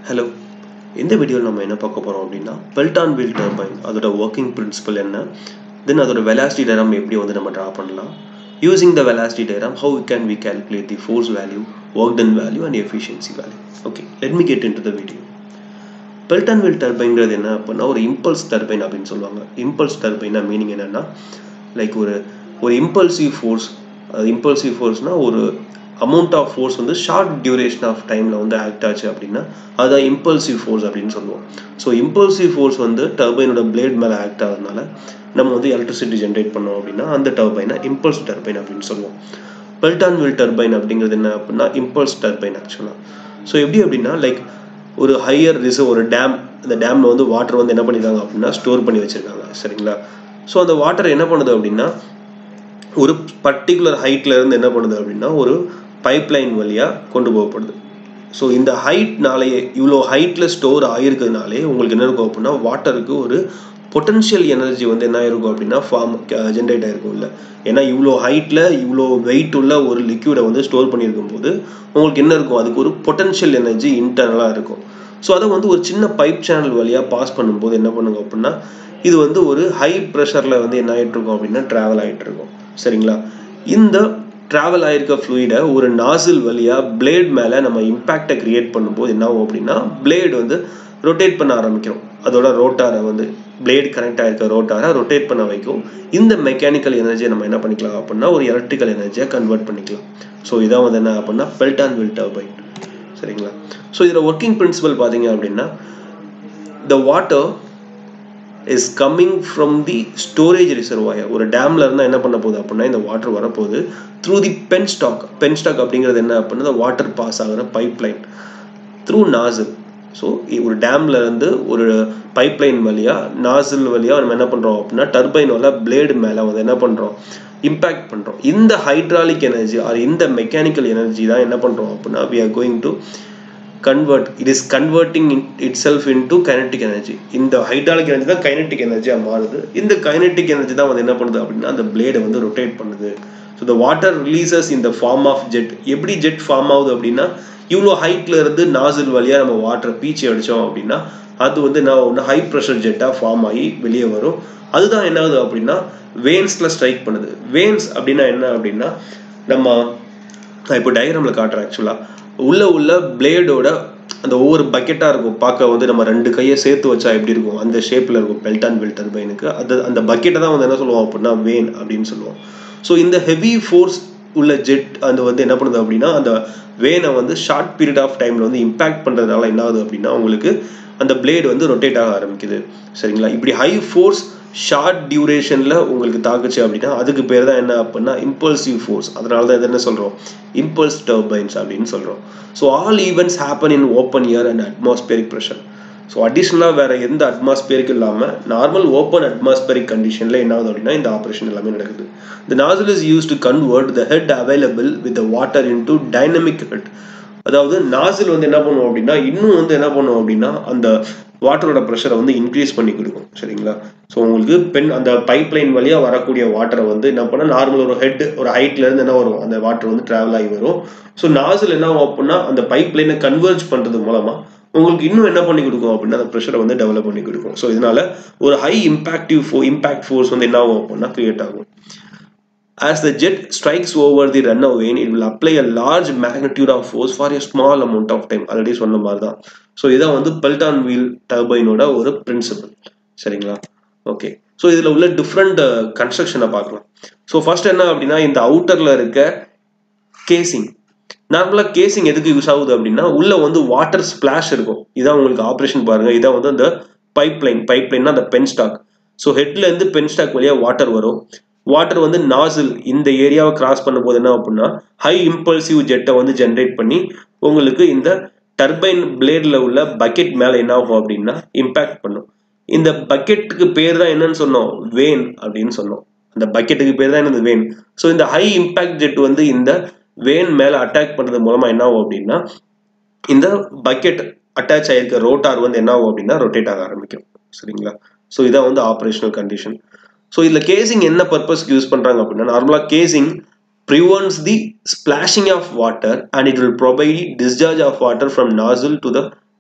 Hello இந்த வீடியோவில் நம்ம என்ன பார்க்க போகிறோம் அப்படின்னா பெல்டான் வீல் டர்பைன் அதோட ஒர்க்கிங் பிரின்சிபல் என்ன தென் அதோட வெலாசிட்டி டயராம் எப்படி வந்து நம்ம ட்ரா பண்ணலாம் using the velocity diagram how can we calculate the force value work done value and efficiency value okay let me get into the video Pelton wheel டர்பைன்கிறது என்ன அப்படின்னா ஒரு impulse turbine அப்படின்னு சொல்லுவாங்க இம்பல்ஸ் டர்பைனா meaning என்னென்னா like ஒரு ஒரு இம்பல்சிவ் ஃபோர்ஸ் அது இம்பல்சிவ் ஃபோர்ஸ்னால் ஒரு அமௌண்ட் ஆஃப் ஃபோர்ஸ் வந்து ஷார்ட் டியூரேஷன் ஆஃப் டைமில் வந்து ஆக்ட் ஆச்சு அப்படின்னா அதுதான் இம்பல்சிவ் ஃபோர்ஸ் அப்படின்னு சொல்லுவோம் ஸோ இம்பல்சிவ் ஃபோர்ஸ் வந்து டர்பைனோட பிளேட் மேலே ஆக்ட் ஆகிறதுனால நம்ம வந்து எலக்ட்ரிசிட்டி ஜென்ரேட் பண்ணோம் அப்படின்னா அந்த டர்பைனை இம்பல்ஸ் டர்பைன் அப்படின்னு சொல்லுவோம் பெல்டான் வில் டர்பைன் அப்படிங்கிறது என்ன அப்படின்னா இம்பல்ஸ் டர்பைன் ஆக்சுவலாக ஸோ எப்படி அப்படின்னா லைக் ஒரு ஹையர் ரிசர்வ் ஒரு டேம் அந்த டேமில் வந்து வாட்டர் வந்து என்ன பண்ணியிருக்காங்க அப்படின்னா ஸ்டோர் பண்ணி வச்சுருக்காங்க சரிங்களா ஸோ அந்த வாட்டர் என்ன பண்ணுது அப்படின்னா ஒரு பர்டிகுலர் ஹைட்ல இருந்து என்ன பண்ணுது அப்படின்னா ஒரு பைப் லைன் வழியாக கொண்டு போகப்படுது ஸோ இந்த ஹைட்னாலேயே இவ்வளோ ஹைட்டில் ஸ்டோர் ஆகிருக்கிறதுனாலே உங்களுக்கு என்ன இருக்கும் அப்படின்னா வாட்டருக்கு ஒரு பொட்டன்ஷியல் எனர்ஜி வந்து என்ன இருக்கும் அப்படின்னா ஃபார்ம் ஜென்ரேட் ஆகிருக்கும் இல்லை ஏன்னா இவ்வளோ ஹைட்டில் இவ்வளோ வெயிட் உள்ள ஒரு லிக்யூடை வந்து ஸ்டோர் பண்ணியிருக்கும் போது உங்களுக்கு என்ன இருக்கும் அதுக்கு ஒரு பொட்டன்ஷியல் எனர்ஜி இன்டர்னலாக இருக்கும் ஸோ அதை வந்து ஒரு சின்ன பைப் சேனல் வழியாக பாஸ் பண்ணும்போது என்ன பண்ணுங்க அப்படின்னா இது வந்து ஒரு ஹை ப்ரெஷரில் வந்து என்ன ஆகிட்டு இருக்கும் அப்படின்னா ட்ராவல் ஆகிட்டு இருக்கும் சரிங்களா இந்த ட்ராவல் ஆயிருக்க ஃப்ளூயிடை ஒரு நாசில் வழியாக பிளேட் மேலே நம்ம இம்பேக்டை கிரியேட் பண்ணும்போது என்ன ஆகும் அப்படின்னா பிளேட் வந்து ரொட்டேட் பண்ண ஆரம்பிக்கிறோம் அதோட ரோட்டாரை வந்து பிளேட் கனெக்ட் ஆயிருக்க ரோட்டாரை ரொட்டேட் பண்ண வைக்கும் இந்த மெக்கானிக்கல் எனர்ஜியை நம்ம என்ன பண்ணிக்கலாம் அப்படின்னா ஒரு எலக்ட்ரிக்கல் எனர்ஜியாக கன்வெர்ட் பண்ணிக்கலாம் ஸோ இதான் வந்து என்ன அப்படின்னா பெல்டான் வில் டர்பைன் சரிங்களா ஸோ இதில் ஒர்க்கிங் பிரின்சிபல் பார்த்தீங்க அப்படின்னா the water is coming from the storage reservoir ஒரு டேம்ல இருந்தால் என்ன பண்ண போகுது அப்படின்னா இந்த வாட்டர் வரப்போகுது through the penstock penstock அப்படிங்கிறது என்ன அப்படின்னா வாட்டர் பாஸ் ஆகிற pipeline through nozzle so ஒரு டேம்ல இருந்து ஒரு பைப் லைன் வழியாக நாசில் வழியாக நம்ம என்ன பண்ணுறோம் அப்படின்னா டர்பைன் வழியாக பிளேடு மேலே வந்து என்ன பண்ணுறோம் இம்பேக்ட் பண்ணுறோம் இந்த ஹைட்ராலிக் எனர்ஜி ஆர் இந்த மெக்கானிக்கல் எனர்ஜி தான் என்ன பண்ணுறோம் அப்படின்னா we are going to convert it is converting itself into kinetic energy இந்த ஹைட்ராலிக் எனர்ஜி தான் கைனட்டிக் எனர்ஜியாக மாறுது இந்த கைனட்டிக் எனர்ஜி தான் வந்து என்ன பண்ணுது அப்படின்னா அந்த பிளேடை வந்து ரொட்டேட் பண்ணுது ஸோ த வாட்டர் ரிலீசஸ் இந்த ஃபார்ம் ஆஃப் ஜெட் எப்படி ஜெட் ஃபார்ம் ஆகுது அப்படின்னா இவ்வளோ ஹைட்ல இருந்து நாசில் வழியாக நம்ம வாட்டரை பீச்சி அடித்தோம் அப்படின்னா அது வந்து என்ன ஒன்று ஹை ப்ரெஷர் ஜெட்டாக ஃபார்ம் ஆகி வெளியே வரும் அதுதான் என்ன ஆகுது அப்படின்னா வேன்ஸில் ஸ்ட்ரைக் பண்ணுது வேன்ஸ் அப்படின்னா என்ன அப்படின்னா நம்ம நான் இப்போ டயக்ராமில் காட்டுறேன் ஆக்சுவலாக உள்ள உள்ள பிளேடோட அந்த ஒவ்வொரு பக்கெட்டாக இருக்கும் பார்க்க வந்து நம்ம ரெண்டு கையை சேர்த்து வச்சா எப்படி இருக்கும் அந்த ஷேப்பில் இருக்கும் பெல்டான் பெல் டர்பைனுக்கு அது அந்த பக்கெட்டை தான் வந்து என்ன சொல்லுவோம் அப்படின்னா வேன் அப்படின்னு சொல்லுவோம் ஸோ இந்த ஹெவி ஃபோர்ஸ் உள்ள ஜெட் அது வந்து என்ன பண்ணுது அப்படின்னா அந்த வேனை வந்து ஷார்ட் பீரியட் ஆஃப் டைமில் வந்து இம்பேக்ட் பண்ணுறதுனால என்ன ஆகுது அப்படின்னா உங்களுக்கு அந்த பிளேடு வந்து ரொட்டேட் ஆக ஆரம்பிக்குது சரிங்களா இப்படி ஹை ஃபோர்ஸ் ஷார்ட் டியூரேஷனில் உங்களுக்கு தாக்குச்சு அப்படின்னா அதுக்கு பேர் தான் என்ன அப்படின்னா இம்பல்சிவ் ஃபோர்ஸ் அதனால தான் இது என்ன சொல்கிறோம் இம்பல்ஸ் டர்பைன்ஸ் அப்படின்னு சொல்கிறோம் so all events happen in open air and atmospheric pressure so அடிஷ்னலாக வேறு எந்த அட்மாஸ்பியருக்கு இல்லாமல் நார்மல் ஓப்பன் அட்மாஸ்பியரிக் கண்டிஷனில் என்ன ஆகுது அப்படின்னா இந்த ஆப்ரேஷன் எல்லாமே நடக்குது the nozzle is use to convert the head available with the water into dynamic head அதாவது நாசில் வந்து என்ன பண்ணுவோம் அப்படின்னா இன்னும் வந்து என்ன பண்ணுவோம் அப்படின்னா அந்த வாட்டரோட ப்ரெஷரை வந்து இன்க்ரீஸ் பண்ணி கொடுக்கும் சரிங்களா ஸோ உங்களுக்கு பென் அந்த பைப் லைன் வழியாக வரக்கூடிய வாட்டரை வந்து என்ன பண்ணால் நார்மல் ஒரு ஹெட் ஒரு ஹைட்ல இருந்து என்ன வரும் அந்த வாட்டர் வந்து ட்ராவல் ஆகி வரும் ஸோ நாசில் என்ன ஆகும் அப்படின்னா அந்த பைப் லைனை கன்வெர்ஜ் பண்ணுறது மூலமாக உங்களுக்கு இன்னும் என்ன பண்ணி கொடுக்கும் அப்படின்னா அந்த ப்ரெஷரை வந்து டெவலப் பண்ணி கொடுக்கும் ஸோ இதனால ஒரு ஹை இம்பாக்டிவ் ஃபோ இம்பாக்ட் ஃபோர்ஸ் வந்து என்ன ஆகும் அப்படின்னா கிரியேட் ஆகும் As the jet strikes over the runaway, it will apply a large magnitude of force for a small amount of time. Already சொன்ன மாதிரி தான் ஸோ இதான் வந்து பெல்டான் வீல் டர்பைனோட ஒரு பிரின்சிபல் சரிங்களா ஓகே ஸோ இதில் உள்ள டிஃப்ரெண்ட் கன்ஸ்ட்ரக்ஷனை பார்க்கலாம் ஸோ ஃபர்ஸ்ட் என்ன அப்படின்னா இந்த அவுட்டரில் இருக்க கேசிங் நார்மலாக கேசிங் எதுக்கு யூஸ் ஆகுது அப்படின்னா உள்ள வந்து வாட்டர் ஸ்பிளாஷ் இருக்கும் இதான் உங்களுக்கு ஆப்ரேஷன் பாருங்க இதான் வந்து அந்த பைப் லைன் பைப் லைன்னா அந்த பென் ஸ்டாக் ஸோ ஹெட்ல இருந்து பென் ஸ்டாக் வழியாக வாட்டர் வரும் வாட்டர் வந்து நாசில் இந்த ஏரியாவை கிராஸ் பண்ணும்போது என்ன அப்படின்னா ஹை இம்பல்சிவ் ஜெட்டை வந்து ஜென்ரேட் பண்ணி உங்களுக்கு இந்த டர்பைன் பிளேடில் உள்ள பக்கெட் மேலே என்ன ஆகும் அப்படின்னா இம்பேக்ட் பண்ணும் இந்த பக்கெட்டுக்கு பேர் தான் என்னன்னு சொன்னோம் வேன் அப்படின்னு சொன்னோம் அந்த பக்கெட்டுக்கு பேர் தான் என்னது வேன் ஸோ இந்த ஹை இம்பேக்ட் ஜெட் வந்து இந்த வேன் மேலே அட்டாக் பண்ணுறது மூலமாக என்ன ஆகும் அப்படின்னா இந்த பக்கெட் அட்டாச் ஆகிருக்க ரோட்டார் வந்து என்ன ஆகும் அப்படின்னா ரொட்டேட் ஆக ஆரம்பிக்கும் சரிங்களா ஸோ இதான் வந்து ஆப்ரேஷனல் கண்டிஷன் ஸோ இதில் கேசிங் என்ன பர்பஸ்க்கு யூஸ் பண்ணுறாங்க அப்படின்னா நார்மலாக casing prevents the splashing of water and it will provide discharge of water from nozzle to the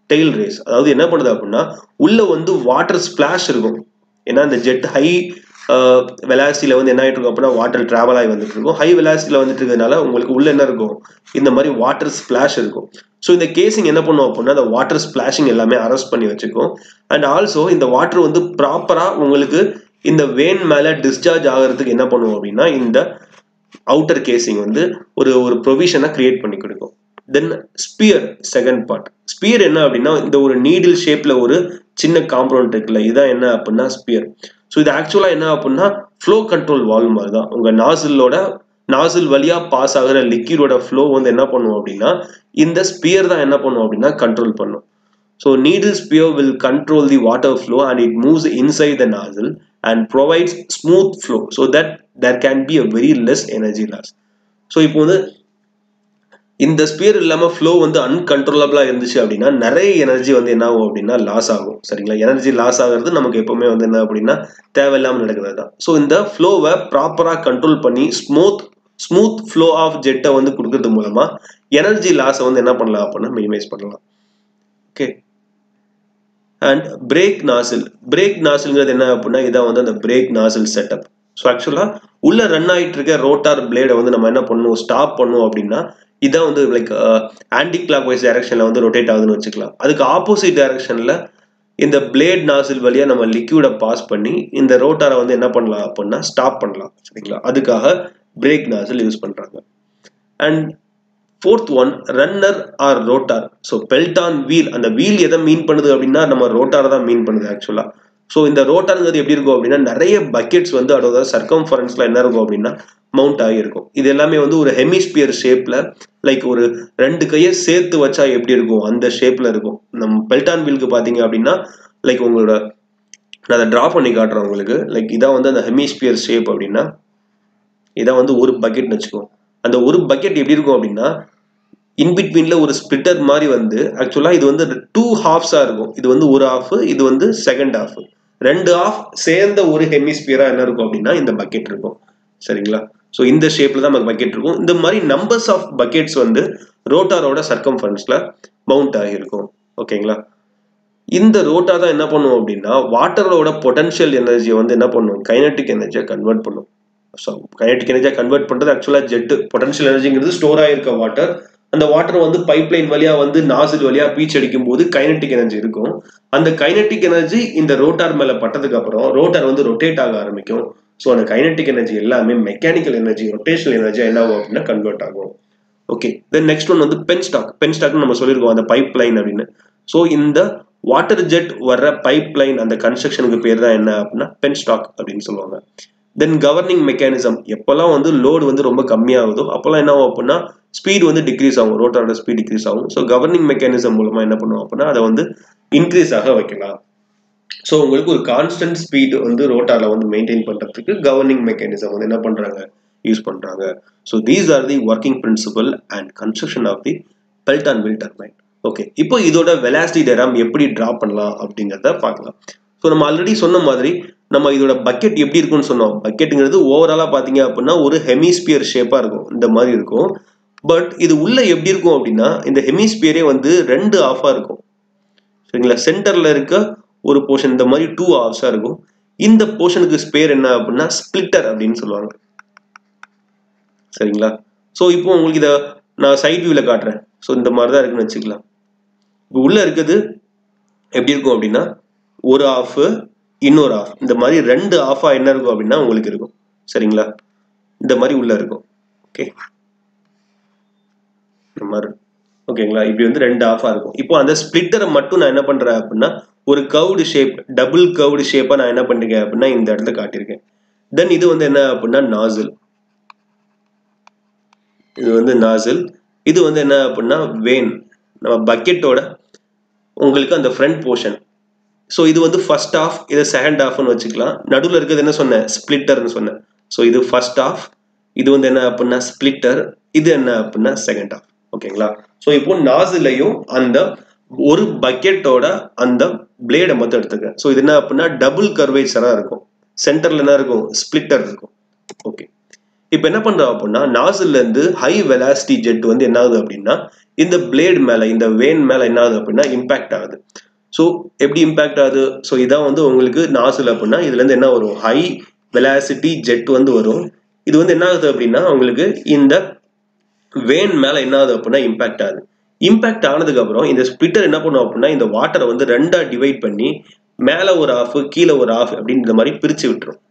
tail race அதாவது என்ன பண்ணுது அப்படின்னா உள்ள வந்து வாட்டர் ஸ்பிளாஷ் இருக்கும் ஏன்னா இந்த ஜெட் ஹை வெலாசிட்டியில் வந்து என்ன ஆகிட்டு இருக்கும் அப்படின்னா வாட்டர் ட்ராவல் ஆகி வந்துட்டு இருக்கும் ஹை வெலாசிட்டியில் வந்துட்டு இருக்கிறதுனால உங்களுக்கு உள்ள என்ன இருக்கும் இந்த மாதிரி வாட்டர் ஸ்பிளாஷ் இருக்கும் ஸோ இந்த கேசிங் என்ன பண்ணும் அப்படின்னா அந்த வாட்டர் ஸ்பிளாஷிங் எல்லாமே அரெஸ்ட் பண்ணி வச்சுக்கும் அண்ட் ஆல்சோ இந்த வாட்டர் வந்து ப்ராப்பராக உங்களுக்கு இந்த வேன் மேலே டிஸ்சார்ஜ் ஆகிறதுக்கு என்ன பண்ணுவோம் அப்படின்னா இந்த அவுட்டர் கேசிங் வந்து ஒரு ஒரு ப்ரொவிஷனை கிரியேட் பண்ணி கொடுக்கும் then spear second part spear என்ன அப்படின்னா இந்த ஒரு நீடில் ஷேப்ல ஒரு சின்ன காம்பவுண்ட் இருக்குல்ல இதான் என்ன அப்படின்னா ஸ்பியர் ஸோ இது ஆக்சுவலாக என்ன அப்படின்னா ஃப்ளோ கண்ட்ரோல் வால்வ் மாதிரி தான் உங்கள் நாசிலோட நாசில் வழியா பாஸ் ஆகிற லிக்யூடோட ஃப்ளோ வந்து என்ன பண்ணும் அப்படின்னா இந்த ஸ்பியர் தான் என்ன பண்ணும் அப்படின்னா கண்ட்ரோல் பண்ணும் so needle spear will control the water flow and it moves inside the nozzle and provides smooth flow so that there can be a very less energy loss so இப்போ வந்து இந்த sphere இல்லாமல் flow வந்து அன்கண்ட்ரோலபிளாக இருந்துச்சு அப்படின்னா நிறைய energy வந்து என்ன ஆகும் அப்படின்னா லாஸ் ஆகும் சரிங்களா எனர்ஜி லாஸ் ஆகிறது நமக்கு எப்பவுமே வந்து என்ன அப்படின்னா தேவையில்லாமல் நடக்கிறது தான் ஸோ இந்த ஃப்ளோவை ப்ராப்பராக கண்ட்ரோல் பண்ணி ஸ்மூத் ஸ்மூத் ஃப்ளோ ஆஃப் ஜெட்டை வந்து கொடுக்கறது மூலமா எனர்ஜி லாஸை வந்து என்ன பண்ணலாம் அப்படின்னா மினிமைஸ் பண்ணலாம் okay and brake nozzle brake நாசில்ங்கிறது என்ன அப்படின்னா இதான் வந்து அந்த பிரேக் நாசில் செட்டப் ஸோ ஆக்சுவலாக உள்ள ரன் ஆகிட்டு இருக்க ரோட்டார் பிளேடை வந்து நம்ம என்ன பண்ணுவோம் ஸ்டாப் பண்ணுவோம் அப்படின்னா இதான் வந்து லைக் ஆன்டி கிளாக் வைஸ் டைரக்ஷனில் வந்து ரொட்டேட் ஆகுதுன்னு வச்சுக்கலாம் அதுக்கு ஆப்போசிட் டைரக்ஷனில் இந்த பிளேட் நாசில் வழியாக நம்ம லிக்யூடை பாஸ் பண்ணி இந்த ரோட்டாரை வந்து என்ன பண்ணலாம் அப்படின்னா ஸ்டாப் பண்ணலாம் சரிங்களா அதுக்காக பிரேக் நாசில் யூஸ் பண்ணுறாங்க and fourth one runner or rotor so Pelton wheel அந்த வீல் எதை மீன் பண்ணுது அப்படின்னா நம்ம ரோட்டாரை தான் மீன் பண்ணுது ஆக்சுவலாக ஸோ இந்த ரோட்டாருங்கிறது எப்படி இருக்கும் அப்படின்னா நிறைய பக்கெட்ஸ் வந்து அதோட சர்க்கம்ஃபரன்ஸில் என்ன இருக்கும் அப்படின்னா மவுண்ட் ஆகியிருக்கும் இது எல்லாமே வந்து ஒரு ஹெமிஸ்பியர் ஷேப்பில் லைக் ஒரு ரெண்டு கையை சேர்த்து வச்சா எப்படி இருக்கும் அந்த ஷேப்பில் இருக்கும் நம்ம பெல்டான் வீலுக்கு பார்த்தீங்க அப்படின்னா லைக் உங்களோட நான் அதை ட்ரா பண்ணி காட்டுறேன் உங்களுக்கு லைக் இதான் வந்து அந்த ஹெமிஸ்பியர் ஷேப் அப்படின்னா இதான் வந்து ஒரு பக்கெட்னு வச்சுக்கோ அந்த ஒரு பக்கெட் எப்படி இருக்கும் அப்படின்னா இன்பிட்வீன்ல ஒரு ஸ்பிட்டர் மாதிரி வந்து ஆக்சுவலாக இது வந்து டூ ஹாஃப்ஸாக இருக்கும் இது வந்து ஒரு ஹாஃப் இது வந்து செகண்ட் ஹாஃப் ரெண்டு ஆஃப் சேர்ந்த ஒரு ஹெமிஸ்பியரா என்ன இருக்கும் அப்படின்னா இந்த பக்கெட் இருக்கும் சரிங்களா ஸோ இந்த ஷேப்ல தான் நமக்கு பக்கெட் இருக்கும் இந்த மாதிரி நம்பர்ஸ் ஆஃப் பக்கெட்ஸ் வந்து ரோட்டாரோட சர்க்கம்ஃபரன்ஸ்ல மவுண்ட் ஆகியிருக்கும் ஓகேங்களா இந்த ரோட்டா தான் என்ன பண்ணும் அப்படின்னா வாட்டரோட பொட்டன்ஷியல் எனர்ஜியை வந்து என்ன பண்ணும் கைனட்டிக் எனர்ஜியை கன்வெர்ட் பண்ணும் ஸோ கைனட்டிக் எனர்ஜியை கன்வெர்ட் பண்ணுறது ஆக்சுவலாக ஜெட்டு பொட்டன்ஷியல் எனர்ஜிங்கிறது ஸ்டோர் ஆகிருக்க வாட்டர் அந்த வாட்டர் வந்து பைப் லைன் வழியா வந்து நாசில் வழியா பீச் அடிக்கும் போது கைனட்டிக் எனர்ஜி இருக்கும் அந்த கைனட்டிக் எனர்ஜி இந்த ரோட்டார் மேல பட்டதுக்கு அப்புறம் ரோட்டார் வந்து ரொட்டேட் ஆக ஆரம்பிக்கும் ஸோ அந்த கைனட்டிக் எனர்ஜி எல்லாமே மெக்கானிக்கல் எனர்ஜி ரொட்டேஷனல் எனர்ஜி என்ன ஆகும் அப்படின்னா கன்வெர்ட் ஆகும் ஓகே தென் நெக்ஸ்ட் ஒன் வந்து பென் ஸ்டாக் பென் ஸ்டாக்னு நம்ம சொல்லியிருக்கோம் அந்த பைப் லைன் அப்படின்னு ஸோ இந்த வாட்டர் ஜெட் வர்ற பைப் லைன் அந்த கன்ஸ்ட்ரக்ஷனுக்கு பேர் தான் என்ன அப்படின்னா பென் ஸ்டாக் அப்படின்னு சொல்லுவாங்க தென் கவர்னிங் மெக்கானிசம் எப்போல்லாம் வந்து லோடு வந்து ரொம்ப கம்மியாகுதோ அப்போல்லாம் என்ன ஆகும் அப்படின்னா ஸ்பீட் வந்து டிக்ரீஸ் ஆகும் ரோட்டரோட ஸ்பீட் டிக்ரீஸ் ஆகும் ஸோ கவர்னிங் மெக்கானிசம் மூலமாக என்ன பண்ணுவோம் அப்படின்னா அதை வந்து இன்க்ரீஸ் ஆக வைக்கலாம் ஸோ உங்களுக்கு ஒரு கான்ஸ்டன்ட் ஸ்பீட் வந்து ரோட்டாரில் வந்து மெயின்டைன் பண்ணுறதுக்கு கவர்னிங் மெக்கானிசம் வந்து என்ன பண்ணுறாங்க யூஸ் பண்ணுறாங்க so these are the working principle and construction of the Pelton wheel turbine okay இப்போ இதோட வெலாசிட்டி டெராம் எப்படி ட்ரா பண்ணலாம் அப்படிங்கிறத பார்க்கலாம் ஸோ நம்ம ஆல்ரெடி சொன்ன மாதிரி நம்ம இதோட பக்கெட் எப்படி இருக்கும்னு சொன்னோம் பக்கெட்டுங்கிறது ஓவராலாக பார்த்தீங்க அப்படின்னா ஒரு ஹெமிஸ்பியர் ஷேப்பாக இருக்கும் இந்த மாதிரி இருக்கும் பட் இது உள்ள எப்படி இருக்கும் அப்படின்னா இந்த ஹெமிஸ்பியரே வந்து ரெண்டு ஆஃபாக இருக்கும் சரிங்களா சென்டரில் இருக்க ஒரு போர்ஷன் இந்த மாதிரி டூ ஆஃப்ஸாக இருக்கும் இந்த போர்ஷனுக்கு ஸ்பேர் என்ன அப்படின்னா ஸ்பிளிட்டர் அப்படின்னு சொல்லுவாங்க சரிங்களா ஸோ இப்போ உங்களுக்கு இதை நான் சைட் வியூவில் காட்டுறேன் ஸோ இந்த மாதிரி தான் இருக்குன்னு வச்சுக்கலாம் இப்போ உள்ளே இருக்குது எப்படி இருக்கும் அப்படின்னா ஒரு ஆஃப் இன்னொரு ஆஃப் இந்த மாதிரி ரெண்டு ஆஃபாக என்ன இருக்கும் அப்படின்னா உங்களுக்கு இருக்கும் சரிங்களா இந்த மாதிரி உள்ள இருக்கும் ஓகே இந்த மாதிரி ஓகேங்களா இப்படி வந்து ரெண்டு ஆஃபாக இருக்கும் இப்போ அந்த ஸ்பிளிட்டரை மட்டும் நான் என்ன பண்ணுறேன் அப்படின்னா ஒரு கவுடு ஷேப் டபுள் கவுடு ஷேப்பாக நான் என்ன பண்ணிருக்கேன் அப்படின்னா இந்த இடத்துல காட்டியிருக்கேன் தென் இது வந்து என்ன அப்படின்னா நாசில் இது வந்து நாசில் இது வந்து என்ன அப்படின்னா வெயின் நம்ம பக்கெட்டோட உங்களுக்கு அந்த ஃப்ரண்ட் போர்ஷன் ஸோ இது வந்து ஃபர்ஸ்ட் ஆஃப் இதை செகண்ட் ஆஃப்னு வச்சுக்கலாம் நடுவில் இருக்கிறது என்ன சொன்னேன் ஸ்பிளிட்டர்னு சொன்னேன் ஸோ இது ஃபர்ஸ்ட் ஆஃப் இது வந்து என்ன அப்படின்னா ஸ்பிளிட்டர் இது என்ன அப்படின்னா செகண்ட் ஆஃப் ஓகேங்களா ஸோ இப்போ நாசிலையும் அந்த ஒரு பக்கெட்டோட அந்த பிளேடை மட்டும் எடுத்துக்க ஸோ இது என்ன அப்படின்னா டபுள் கர்வேச்சராக இருக்கும் சென்டரில் என்ன இருக்கும் ஸ்பிளிட்டர் இருக்கும் ஓகே இப்போ என்ன பண்றோம் அப்படின்னா நாசில்ல இருந்து ஹை வெலாசிட்டி ஜெட் வந்து என்ன ஆகுது அப்படின்னா இந்த பிளேட் மேல இந்த வேன் மேல என்ன ஆகுது அப்படின்னா இம்பாக்ட் ஆகுது ஸோ எப்படி இம்பாக்ட் ஆகுது ஸோ இதான் வந்து உங்களுக்கு நாசில் அப்படின்னா இதுல இருந்து என்ன வரும் ஹை வெலாசிட்டி ஜெட் வந்து வரும் இது வந்து என்ன ஆகுது அப்படின்னா உங்களுக்கு இந்த வேன் மேல என்ன ஆகுது அப்படின்னா இம்பாக்ட் ஆகுது இம்பாக்ட் ஆனதுக்கு அப்புறம் இந்த ஸ்பிட்டர் என்ன பண்ணும் அப்படின்னா இந்த வாட்டரை வந்து ரெண்டா டிவைட் பண்ணி மேல ஒரு ஆஃப் கீழே ஒரு ஆஃப் அப்படின்னு இந்த மாதிரி பிரிச்சு விட்டுரும்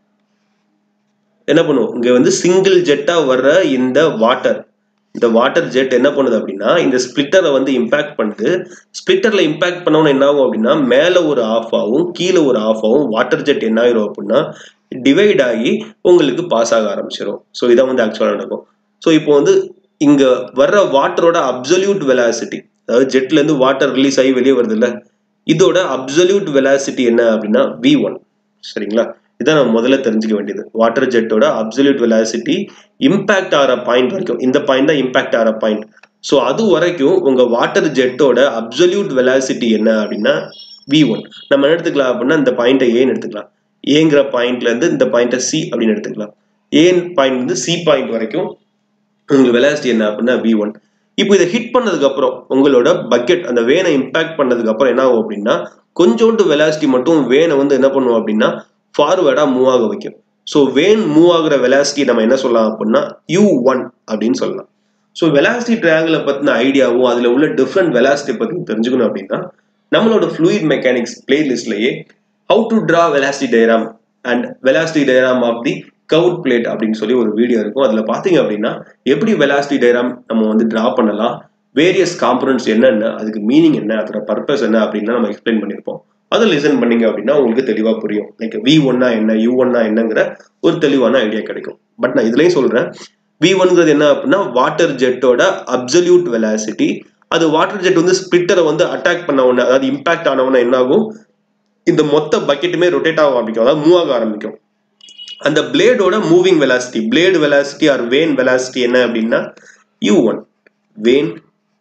என்ன பண்ணுவோம் இங்க வந்து சிங்கிள் ஜெட்டா வர்ற இந்த வாட்டர் இந்த வாட்டர் ஜெட் என்ன பண்ணுது அப்படின்னா இந்த ஸ்பிளிட்டரை வந்து இம்பாக்ட் பண்ணுது ஸ்பிளிட்டர்ல இம்பாக்ட் பண்ணவன என்ன ஆகும் அப்படின்னா மேல ஒரு ஆஃப் ஆகும் கீழே ஒரு ஆஃப் ஆகும் வாட்டர் ஜெட் என்ன ஆயிரும் அப்படின்னா டிவைட் ஆகி உங்களுக்கு பாஸ் ஆக ஆரம்பிச்சிடும் ஸோ இதான் வந்து ஆக்சுவலாக நடக்கும் ஸோ இப்போ வந்து இங்க வர்ற வாட்டரோட அப்சல்யூட் வெலாசிட்டி அதாவது ஜெட்ல இருந்து வாட்டர் ரிலீஸ் ஆகி வெளியே வருது இல்ல இதோட அப்சல்யூட் வெலாசிட்டி என்ன அப்படின்னா வி ஒன் சரிங்களா இதான் நம்ம முதல்ல தெரிஞ்சுக்க வேண்டியது வாட்டர் ஜெட்டோட அப்சல்யூட் வெலாசிட்டி இம்பாக்ட் ஆகிற பாயிண்ட் வரைக்கும் இந்த பாயிண்ட் தான் இம்பாக்ட் ஆகிற பாயிண்ட் ஸோ அது வரைக்கும் உங்க வாட்டர் ஜெட்டோட அப்சல்யூட் வெலாசிட்டி என்ன அப்படின்னா வி ஒன் நம்ம என்ன எடுத்துக்கலாம் அப்படின்னா இந்த பாயிண்ட்டை ஏன்னு எடுத்துக்கலாம் ஏங்கிற பாயிண்ட்ல இருந்து இந்த பாயிண்ட்டை சி அப்படின்னு எடுத்துக்கலாம் ஏன் பாயிண்ட் வந்து சி பாயிண்ட் வரைக்கும் உங்களுக்கு வெலாசிட்டி என்ன அப்படின்னா வி ஒன் இப்போ இதை ஹிட் பண்ணதுக்கு அப்புறம் உங்களோட பக்கெட் அந்த வேனை இம்பாக்ட் பண்ணதுக்கு அப்புறம் என்ன ஆகும் அப்படின்னா கொஞ்சோண்டு வெலாசிட்டி மட்டும் வேனை வந்து என்ன பண்ணுவோம் அப்படின்னா ஃபார்வேர்டா மூவ் ஆக வைக்கும் ஸோ வேன் மூவ் ஆகுற வெலாசிட்டி நம்ம என்ன சொல்லலாம் அப்படின்னா யூ ஒன் அப்படின்னு சொல்லலாம் ஸோ வெலாசிட்டி ட்ரையாங்கிளை பற்றின ஐடியாவும் அதில் உள்ள டிஃப்ரெண்ட் வெலாசிட்டி பற்றி தெரிஞ்சுக்கணும் அப்படின்னா நம்மளோட ஃப்ளூயிட் மெக்கானிக்ஸ் பிளேலிஸ்ட்லயே how to draw velocity diagram and velocity diagram of the curved blade அப்படின்னு சொல்லி ஒரு வீடியோ இருக்கும் அதில் பார்த்தீங்க அப்படின்னா எப்படி வெலாசிட்டி டயராம் நம்ம வந்து ட்ரா பண்ணலாம் வேரியஸ் காம்பனன்ட்ஸ் என்னென்ன அதுக்கு மீனிங் என்ன அதோட பர்பஸ் என்ன அப்படின்னு நம்ம எக்ஸ்பிளைன் பண்ணியிருப்போம் அதை லிசன் பண்ணீங்க அப்படின்னா உங்களுக்கு தெளிவாக புரியும் லைக் வி ஒன்னா என்ன யூ ஒன்னா என்னங்கிற ஒரு தெளிவான ஐடியா கிடைக்கும் பட் நான் இதுலயும் சொல்றேன் வி ஒன்ங்கிறது என்ன அப்படின்னா வாட்டர் ஜெட்டோட அப்சல்யூட் வெலாசிட்டி அது வாட்டர் ஜெட் வந்து ஸ்பிட்டரை வந்து அட்டாக் பண்ண உடனே அதாவது இம்பாக்ட் ஆன உடனே என்ன ஆகும் இந்த மொத்த பக்கெட்டுமே ரொட்டேட் ஆக ஆரம்பிக்கும் அதாவது மூவ் ஆக ஆரம்பிக்கும் அந்த பிளேடோட moving velocity blade velocity or vane velocity என்ன அப்படின்னா யூ ஒன் வேன்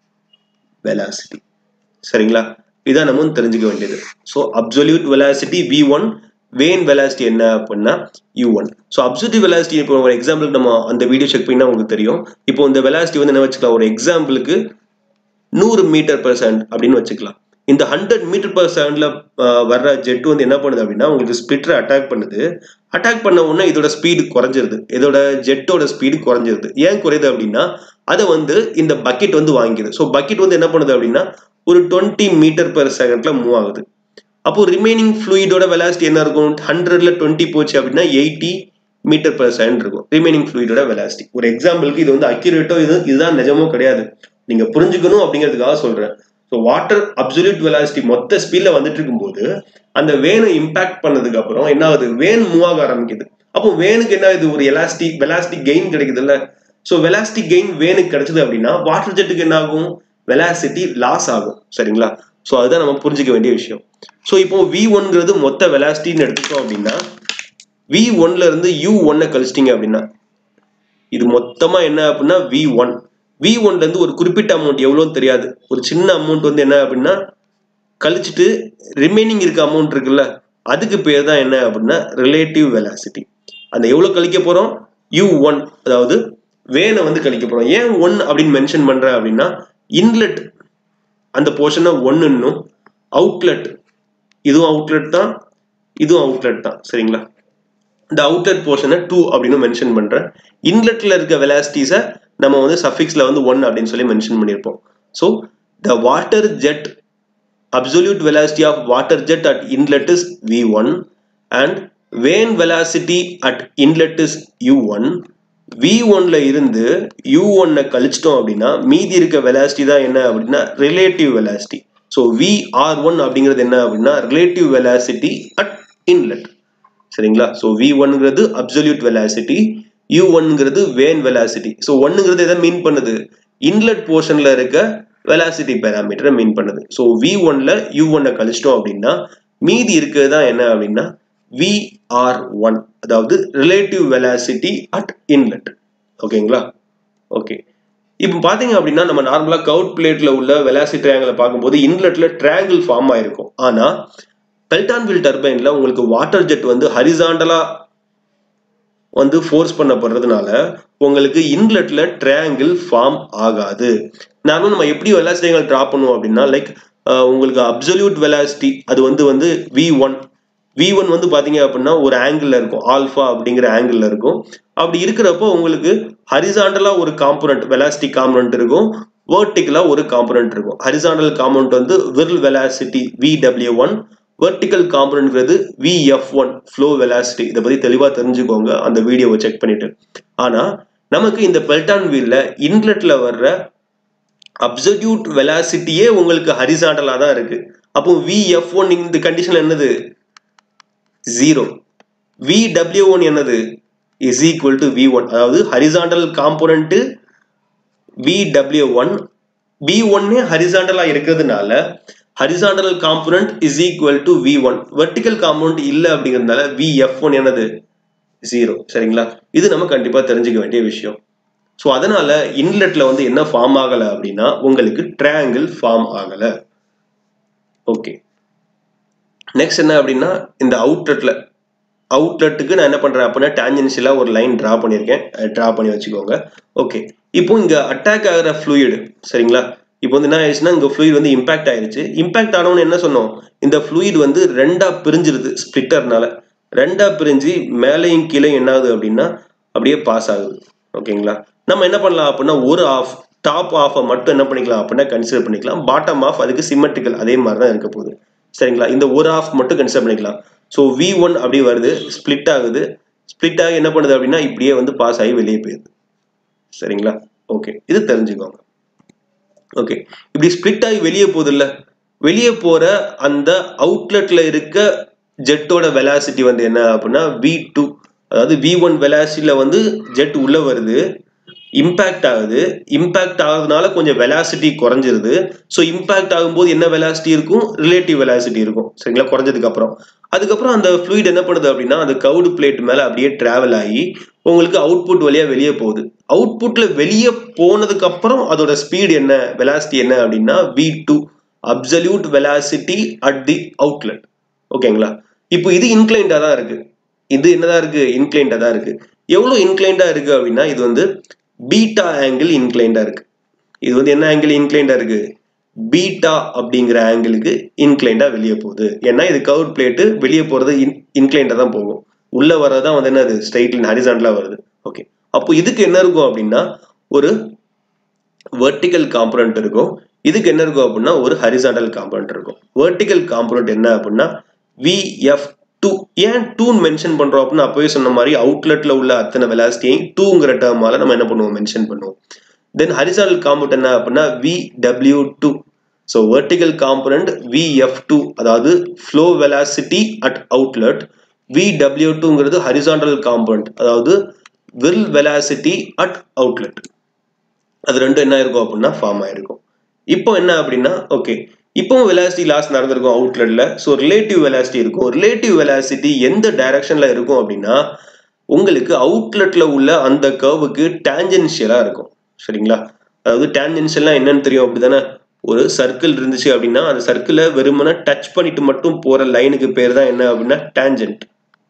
வெலாசிட்டி சரிங்களா இதான் நம்ம தெரிஞ்சுக்க வேண்டியது so absolute velocity V one vane velocity என்ன அப்படின்னா U one so absolute velocity இப்போ ஒரு எக்ஸாம்பிள் நம்ம அந்த வீடியோ செக் பண்ணா உங்களுக்கு தெரியும் இப்போ இந்த வெலாசிட்டி வந்து என்ன வச்சுக்கலாம் ஒரு எக்ஸாம்பிளுக்கு நூறு மீட்டர் பர் செகண்ட் அப்படின்னு வச்சுக்கலாம் இந்த ஹண்ட்ரட் மீட்டர் பர் செகண்ட்ல வர்ற ஜெட் வந்து என்ன பண்ணுது அப்படின்னா உங்களுக்கு ஸ்பிட்டரை அட்டாக் பண்ணுது அட்டாக் பண்ண உடனே இதோட ஸ்பீடு குறைஞ்சிருது இதோட ஜெட்டோட ஸ்பீடு குறைஞ்சிருது ஏன் குறையுது அப்படின்னா அதை வந்து இந்த பக்கெட் வந்து வாங்கிடுது ஸோ பக்கெட் வந்து என்ன பண்ணுது அப்படின்னா ஒரு டுவெண்ட்டி மீட்டர் பெர் செகண்ட்ல மூவ் ஆகுது அப்போ ரிமைனிங் ஃப்ளூயிடோட வெலாசிட்டி என்ன இருக்கும் ஹண்ட்ரட்ல டுவெண்ட்டி போச்சு அப்படின்னா எயிட்டி மீட்டர் பெர் செகண்ட் இருக்கும் ரிமைனிங் ஃப்ளூயிடோட வெலாசிட்டி ஒரு எக்ஸாம்பிளுக்கு இது வந்து அக்யூரேட்டோ இது இதுதான் நிஜமோ கிடையாது நீங்க புரிஞ்சுக்கணும் அப்படிங்கிறதுக்காக சொல்றேன் ஸோ வாட்டர் அப்சல்யூட் வெலாசிட்டி மொத்த ஸ்பீட்ல வந்துட்டு இருக்கும்போது அந்த வேனை இம்பாக்ட் பண்ணதுக்கு அப்புறம் என்ன ஆகுது வேன் மூவ் ஆக ஆரம்பிக்குது அப்போ வேனுக்கு என்ன இது ஒரு எலாஸ்டிக் வெலாஸ்டிக் கெயின் கிடைக்குது இல்ல ஸோ வெலாஸ்டிக் கெயின் வேனுக்கு கிடைச்சது அப்படின்னா வாட்டர் ஜெட்டுக்கு என்ன ஆகும் வெலாசிட்டி லாஸ் ஆகும் சரிங்களா ஸோ அதுதான் நம்ம புரிஞ்சுக்க வேண்டிய விஷயம் ஸோ இப்போ வி ஒன்ங்கிறது மொத்த வெலாசிட்டின்னு எடுத்துட்டோம் அப்படின்னா வி ஒன்ல இருந்து யூ ஒன்னை கழிச்சிட்டிங்க அப்படின்னா இது மொத்தமா என்ன அப்படின்னா வி ஒன் வி ஒன்ல இருந்து ஒரு குறிப்பிட்ட அமௌண்ட் எவ்வளோன்னு தெரியாது ஒரு சின்ன அமௌண்ட் வந்து என்ன அப்படின்னா கழிச்சிட்டு ரிமைனிங் இருக்க அமௌண்ட் இருக்குல்ல அதுக்கு பேர் தான் என்ன அப்படின்னா ரிலேட்டிவ் வெலாசிட்டி அந்த எவ்வளோ கழிக்க போறோம் யூ ஒன் அதாவது வேனை வந்து கழிக்க போறோம் ஏன் ஒன் அப்படின்னு மென்ஷன் பண்றேன் அப்படின்னா இன்லெட் அந்த போர்ஷனை ஒன்னுன்னும் அவுட்லெட் இதுவும் அவுட்லெட் தான் இதுவும் அவுட்லெட் தான் சரிங்களா இந்த அவுட்லெட் போர்ஷனை டூ அப்படின்னு மென்ஷன் பண்றேன் இன்லெட்ல இருக்க வெலாசிட்டிஸை நம்ம வந்து சஃபிக்ஸ்ல வந்து ஒன் அப்படின்னு சொல்லி மென்ஷன் பண்ணியிருப்போம் so the water jet absolute velocity of water jet at inlet is V one and vane velocity at inlet is U one V ஒன்ல இருந்து யூ ஒன்னை கழிச்சிட்டோம் அப்படின்னா மீதி இருக்க வெலாசிட்டி தான் என்ன அப்படின்னா relative velocity so V R one அப்படிங்கிறது என்ன அப்படின்னா ரிலேட்டிவ் வெலாசிட்டி அட் இன்லெட் சரிங்களா ஸோ வி ஒன்ங்கிறது அப்சல்யூட் வெலாசிட்டி யூ ஒன்ங்கிறது வேன் வெலாசிட்டி ஸோ ஒன்னுங்கிறது எதை மீன் பண்ணுது இன்லெட் போர்ஷன்ல இருக்க வெலாசிட்டி பேராமீட்டரை மீன் பண்ணுது ஸோ வி ஒன்ல யூ ஒன்னை கழிச்சிட்டோம் அப்படின்னா மீதி இருக்கிறது தான் என்ன அப்படின்னா வி ஆர் ஒன் அதாவது ரிலேட்டிவ் வெலாசிட்டி அட் இன்லெட் ஓகேங்களா ஓகே இப்போ பார்த்தீங்க அப்படின்னா நம்ம நார்மலாக கவுட் பிளேட்ல உள்ள வெலாசிட்டி ட்ரையாங்கிளை பார்க்கும்போது இன்லெட்ல ட்ரையாங்கிள் ஃபார்ம் ஆயிருக்கும் ஆனால் பெல்டான்வில் டர்பைன்ல உங்களுக்கு வாட்டர் ஜெட் வந்து ஹரிசாண்டலா வந்து ஃபோர்ஸ் பண்ணப்படுறதுனால உங்களுக்கு இன்லெட்ல ட்ரையாங்கிள் ஃபார்ம் ஆகாது நார்மல் நம்ம எப்படி வெலாசிட்டி ஆங்கிள் ட்ரா பண்ணுவோம் அப்படின்னா லைக் உங்களுக்கு அப்சல்யூட் வெலாசிட்டி அது வந்து வந்து வி ஒன் வி ஒன் வந்து பார்த்தீங்க அப்படின்னா ஒரு ஆங்கிள் இருக்கும் ஆல்ஃபா அப்படிங்கிற ஆங்கிள் இருக்கும் அப்படி இருக்கிறப்போ உங்களுக்கு ஹரிசாண்டலா ஒரு காம்பனண்ட் வெலாசிட்டி காம்பனண்ட் இருக்கும் வேர்டிக்கலா ஒரு காம்பனண்ட் இருக்கும் ஹரிசாண்டல் காம்பனண்ட் வந்து whirl velocity V W one vertical காம்பனண்ட்ங்கிறது விஎஃப் ஒன் ஃப்ளோ வெலாசிட்டி இதை பற்றி தெளிவாக தெரிஞ்சுக்கோங்க அந்த வீடியோவை செக் பண்ணிட்டு ஆனால் நமக்கு இந்த பெல்டான் வீல்ல இன்லெட்ல வர்ற அப்சல்யூட் வெலாசிட்டியே உங்களுக்கு ஹரிசாண்டலாக தான் இருக்கு அப்போ விஎஃப் ஒன் இந்த கண்டிஷன் என்னது ஜீரோ வி டபிள்யூ ஒன் என்னது is equal to V one அதாவது horizontal component V W one V ஒன்னே ஹரிசாண்டலா இருக்கிறதுனால horizontal component is equal to V one vertical component இல்லை அப்படிங்கிறதுனால வி எஃப் ஒன் என்னது ஜீரோ சரிங்களா இது நம்ம கண்டிப்பா தெரிஞ்சுக்க வேண்டிய விஷயம் ஸோ அதனால இன்லெட்ல வந்து என்ன ஃபார்ம் ஆகலை அப்படின்னா உங்களுக்கு ட்ரையாங்கிள் ஃபார்ம் ஆகலை ஓகே நெக்ஸ்ட் என்ன அப்படின்னா இந்த அவுட்லெட்ல அவுட்லெட்டுக்கு நான் என்ன பண்றேன் அப்படின்னா டேஞ்சன்ஷியலாக ஒரு லைன் ட்ரா பண்ணியிருக்கேன் ட்ரா பண்ணி வச்சுக்கோங்க ஓகே இப்போ இங்க அட்டாக் ஆகிற ஃப்ளூயிடு சரிங்களா இப்போ வந்து என்ன ஆயிடுச்சுன்னா இங்க ஃப்ளூயிட் வந்து இம்பாக்ட் ஆயிருச்சு இம்பாக்ட் ஆனவன்னு என்ன சொன்னோம் இந்த ஃப்ளூயிட் வந்து ரெண்டா பிரிஞ்சிருது ஸ்பிளிட்டர்னால ரெண்டா பிரிஞ்சு மேலேயும் கீழே என்ன ஆகுது அப்படின்னா அப்படியே பாஸ் ஆகுது ஓகேங்களா நம்ம என்ன பண்ணலாம் அப்படின்னா ஒரு ஆஃப் டாப் ஆஃபை மட்டும் என்ன பண்ணிக்கலாம் அப்படின்னா கன்சிடர் பண்ணிக்கலாம் பாட்டம் ஆஃப் அதுக்கு சிமெட்ரிக்கல் அதே மாதிரி தான் இருக்க போகுது சரிங்களா இந்த ஒரு ஆஃப் மட்டும் கன்சிடர் பண்ணிக்கலாம் ஸோ வி ஒன் அப்படி வருது ஸ்பிளிட் ஆகுது ஸ்பிளிட் ஆகி என்ன பண்ணுது அப்படின்னா இப்படியே வந்து பாஸ் ஆகி வெளியே போயிடுது சரிங்களா ஓகே இது தெரிஞ்சுக்கோங்க ஓகே இப்படி ஸ்பிளிட் ஆகி வெளியே போகுது இல்ல வெளியே போற அந்த அவுட்லெட்ல இருக்க ஜெட்டோட வெலாசிட்டி வந்து என்ன அப்படின்னா வி டூ அதாவது வி ஒன் வெலாசிட்டியில வந்து ஜெட் உள்ள வருது இம்பேக்ட் ஆகுது இம்பேக்ட் ஆகுறதுனால கொஞ்சம் வெலாசிட்டி குறைஞ்சிருது ஸோ இம்பேக்ட் ஆகும்போது என்ன வெலாசிட்டி இருக்கும் ரிலேட்டிவ் வெலாசிட்டி இருக்கும் சரிங்களா குறைஞ்சதுக்கு அப்புறம் அதுக்கப்புறம் அந்த ஃப்ளூயிட் என்ன பண்ணுது அப்படின்னா அந்த கவுடு பிளேட் மேல அப்படியே டிராவல் ஆகி உங்களுக்கு அவுட்புட் வழியா வெளியே போகுது அவுட்புட்ல வெளியே போனதுக்கு அப்புறம் அதோட ஸ்பீடு என்ன வெலாசிட்டி என்ன அப்படின்னா V two absolute velocity at the outlet ஓகேங்களா இப்போ இது இன்க்ளைண்டா தான் இருக்கு இது என்னதான் இருக்கு இன்க்ளைண்டா தான் இருக்கு எவ்வளவு இன்க்ளைண்டா இருக்கு அப்படின்னா இது வந்து பீட்டா ஆங்கிள் இன்க்ளைண்டா இருக்கு இது வந்து என்ன ஆங்கிள் இன்க்ளைண்டா இருக்கு பீட்டா அப்படிங்கிற ஆங்கிளுக்கு இன்க்ளைண்டா வெளியே போகுது ஏன்னா இது கவுட் பிளேட்டு வெளியே போறது இன்க்ளைண்டா தான் போகும் உள்ள வர்றதான் வந்து என்னது ஸ்ட்ரைட் லைன் ஹரிசாண்டலா வருது ஓகே அப்போ இதுக்கு என்ன இருக்கும் அப்படின்னா ஒரு வெர்டிக்கல் காம்பனண்ட் இருக்கும் இதுக்கு என்ன இருக்கும் அப்படின்னா ஒரு ஹரிசாண்டல் காம்பனண்ட் இருக்கும் வெர்டிக்கல் காம்பனண்ட் என்ன அப்படின்னா விஎஃப் டூ ஏன் டூன்னு மென்ஷன் பண்றோம் அப்படின்னு அப்பவே சொன்ன மாதிரி அவுட்லெட்ல உள்ள அத்தனை வெலாசிட்டியை டூங்கிற டேர்மால நம்ம என்ன பண்ணுவோம் மென்ஷன் பண்ணுவோம் தென் ஹரிசாண்டல் காம்பனண்ட் என்ன அப்படின்னா V W two so vertical component V F two அதாவது flow velocity at outlet V W டூங்கிறது ஹரிசாண்டல் காம்பனண்ட் அதாவது வில் வெலாசிட்டி அட் அவுட்லெட் அது ரெண்டும் என்ன இருக்கும் அப்படின்னா ஃபார்ம் ஆயிருக்கும் இப்போ என்ன அப்படின்னா ஓகே இப்போ வெலாசிட்டி லாஸ் நடந்திருக்கும் அவுட்லெட்ல ஸோ ரிலேட்டிவ் வெலாசிட்டி இருக்கும் ரிலேட்டிவ் வெலாசிட்டி எந்த டைரக்ஷன்ல இருக்கும் அப்படின்னா உங்களுக்கு அவுட்லெட்ல உள்ள அந்த கர்வுக்கு டேஞ்சென்ஷியலா இருக்கும் சரிங்களா அதாவது டேஞ்சென்ஷியல்னா என்னன்னு தெரியும் அப்படிதானே ஒரு சர்க்கிள் இருந்துச்சு அப்படின்னா அந்த சர்க்கிளை வெறுமனே டச் பண்ணிட்டு மட்டும் போற லைனுக்கு பேர் தான் என்ன அப்படின்னா டேஞ்சென்ட்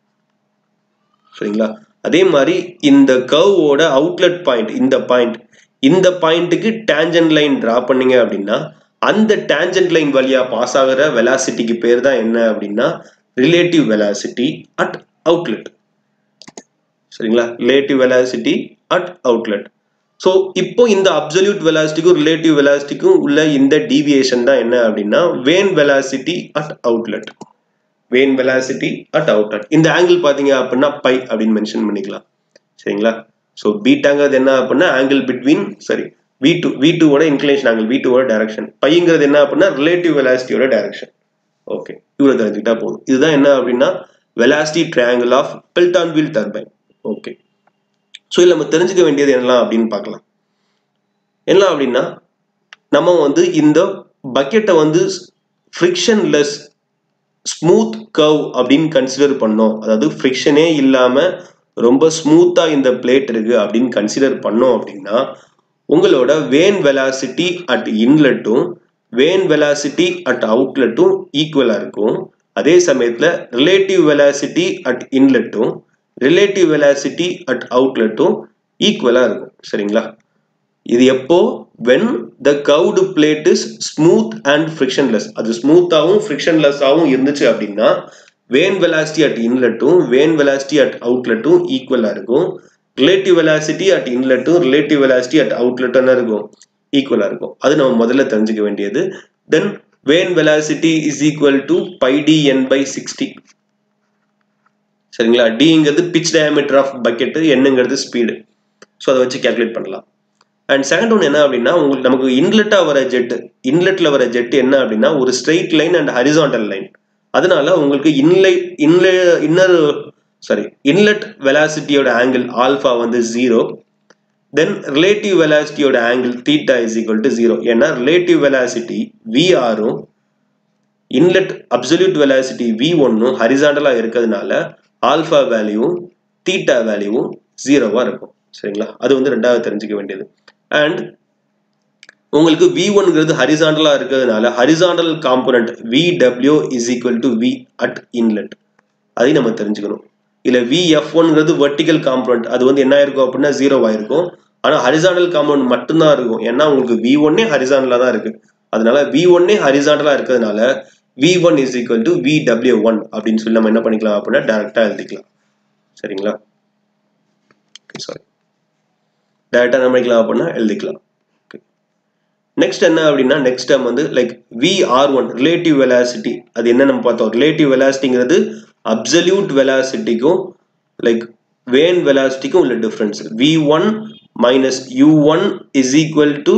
சரிங்களா அதே மாதிரி இந்த கர்வோட அவுட்லெட் பாயிண்ட் இந்த பாயிண்ட் இந்த பாயிண்ட்டுக்கு டேஞ்சன்ட் லைன் டிரா பண்ணீங்க அப்படின்னா அந்த டேஞ்சன்ட் லைன் வழியா பாஸ் ஆகிற வெலாசிட்டிக்கு பேர் தான் என்ன அப்படின்னா ரிலேட்டிவ் வெலாசிட்டி அட் அவுட்லெட் சரிங்களா relative velocity at outlet so இப்போ இந்த அப்சல்யூட் வெலாசிட்டிக்கும் ரிலேட்டிவ் வெலாசிட்டிக்கும் உள்ள இந்த டீவியேஷன் தான் என்ன அப்படின்னா vane velocity at outlet vane velocity at outlet இந்த ஆங்கிள் பார்த்தீங்க அப்படின்னா பை அப்படின்னு மென்ஷன் பண்ணிக்கலாம் சரிங்களா ஸோ பீட்டாங்கிறது என்ன அப்படின்னா ஆங்கிள் பிட்வீன் சரி வி டூ வி டூவோட இன்க்ளேஷன் ஆங்கிள் வி டூவோட டைரக்ஷன் பைங்கிறது என்ன அப்படின்னா ரிலேட்டிவ் வெலாசிட்டியோட டைரக்ஷன் ஓகே இவ்வளோ தெரிஞ்சுக்கிட்டா போதும் இதுதான் என்ன அப்படின்னா velocity triangle of Pelton wheel turbine okay so இதில் நம்ம தெரிஞ்சுக்க வேண்டியது என்னலாம் அப்படின்னு பார்க்கலாம் என்ன அப்படின்னா நம்ம வந்து இந்த பக்கெட்டை வந்து ஃப்ரிக்ஷன்லெஸ் ஸ்மூத் கர்வ் அப்படின்னு கன்சிடர் பண்ணோம் அதாவது ஃப்ரிக்ஷனே இல்லாமல் ரொம்ப ஸ்மூத்தாக இந்த பிளேட் இருக்கு அப்படின்னு கன்சிடர் பண்ணோம் அப்படின்னா உங்களோட வேன் வெலாசிட்டி அட் இன்லெட்டும் வேன் வெலாசிட்டி அட் அவுட்லெட்டும் ஈக்குவலாக இருக்கும் அதே சமயத்தில் ரிலேட்டிவ் வெலாசிட்டி அட் இன்லெட்டும் ரிலேட்டிவ் வெலாசிட்டி அட் அவுட்லெட்டும் ஈக்குவலாக இருக்கும் சரிங்களா இது எப்போ when the curved blade is smooth and frictionless அது ஸ்மூத்தாகவும் ஃப்ரிக்ஷன்லெஸ்ஸாகவும் இருந்துச்சு அப்படின்னா வேன் வெலாசிட்டி அட் இன்லெட்டும் வேன் வெலாசிட்டி அட் அவுட்லெட்டும் ஈக்குவலாக இருக்கும் ரிலேட்டிவ் வெலாசிட்டி அட் இன்லெட்டும் ரிலேட்டிவ் வெலாசிட்டி அட் அவுட்லெட்டும் என்ன இருக்கும் ஈக்குவலாக இருக்கும் அது நம்ம முதல்ல தெரிஞ்சுக்க வேண்டியது தென் van velocity is equal to pi D N by sixty சரிங்களா டிங்கிறது பிச் டயமீட்டர் ஆஃப் பக்கெட்டு என்னங்கிறது ஸ்பீடு ஸோ அதை வச்சு கேல்குலேட் பண்ணலாம் அண்ட் செகண்ட் ஒன் என்ன அப்படின்னா உங்களுக்கு நமக்கு இன்லெட்டாக வர ஜெட்டு இன்லெட்டில் வர ஜெட் என்ன அப்படின்னா ஒரு straight line and horizontal line அதனால உங்களுக்கு இன்லை இன்லே இன்னர் சாரி இன்லெட் வெலாசிட்டியோட ஆங்கிள் ஆல்ஃபா வந்து ஜீரோ தென் ரிலேட்டிவ் வெலாசிட்டியோட angle theta is equal to zero ஏன்னா ரிலேட்டிவ் வெலாசிட்டி விஆரும் இன்லெட் அப்சல்யூட் வெலாசிட்டி வி ஒன்னும் ஹரிசாண்டலாக இருக்கிறதுனால ஆல்ஃபா வேல்யூவும் தீட்டா வேல்யூவும் ஜீரோவாக இருக்கும் சரிங்களா அது வந்து ரெண்டாவது தெரிஞ்சுக்க வேண்டியது அண்ட் உங்களுக்கு வி ஒன்ங்கிறது ஹரிசாண்டலா இருக்கிறதுனால horizontal component V W is equal to V at inlet அதையும் நம்ம தெரிஞ்சுக்கணும் இல்லை வி எஃப் ஒன்ங்கிறது வெர்டிக்கல் காம்போனன்ட் அது வந்து என்ன இருக்கும் அப்படின்னா ஜீரோவாக இருக்கும் ஆனால் ஹரிசாண்டல் காம்போனன்ட் மட்டும்தான் இருக்கும் ஏன்னா உங்களுக்கு வி ஒன்னே ஹரிசாண்டலாக தான் இருக்கு அதனால வி ஒன்னே ஹரிசாண்டலாக இருக்கிறதுனால V one is equal to V W one அப்படின்னு சொல்லி நம்ம என்ன பண்ணிக்கலாம் அப்படின்னா டேரெக்டாக எழுதிக்கலாம் சரிங்களா சாரி டேரெக்டாக என்ன பண்ணிக்கலாம் அப்படின்னா எழுதிக்கலாம் நெக்ஸ்ட் என்ன அப்படின்னா நெக்ஸ்ட் டைம் வந்து like V R one relative velocity அது என்ன நம்ம பார்த்தோம் ரிலேட்டிவ் வெலாசிட்டிங்கிறது அப்சல்யூட் வெலாசிட்டிக்கும் லைக் வேன் வெலாசிட்டிக்கும் உள்ள difference V one minus U one is equal to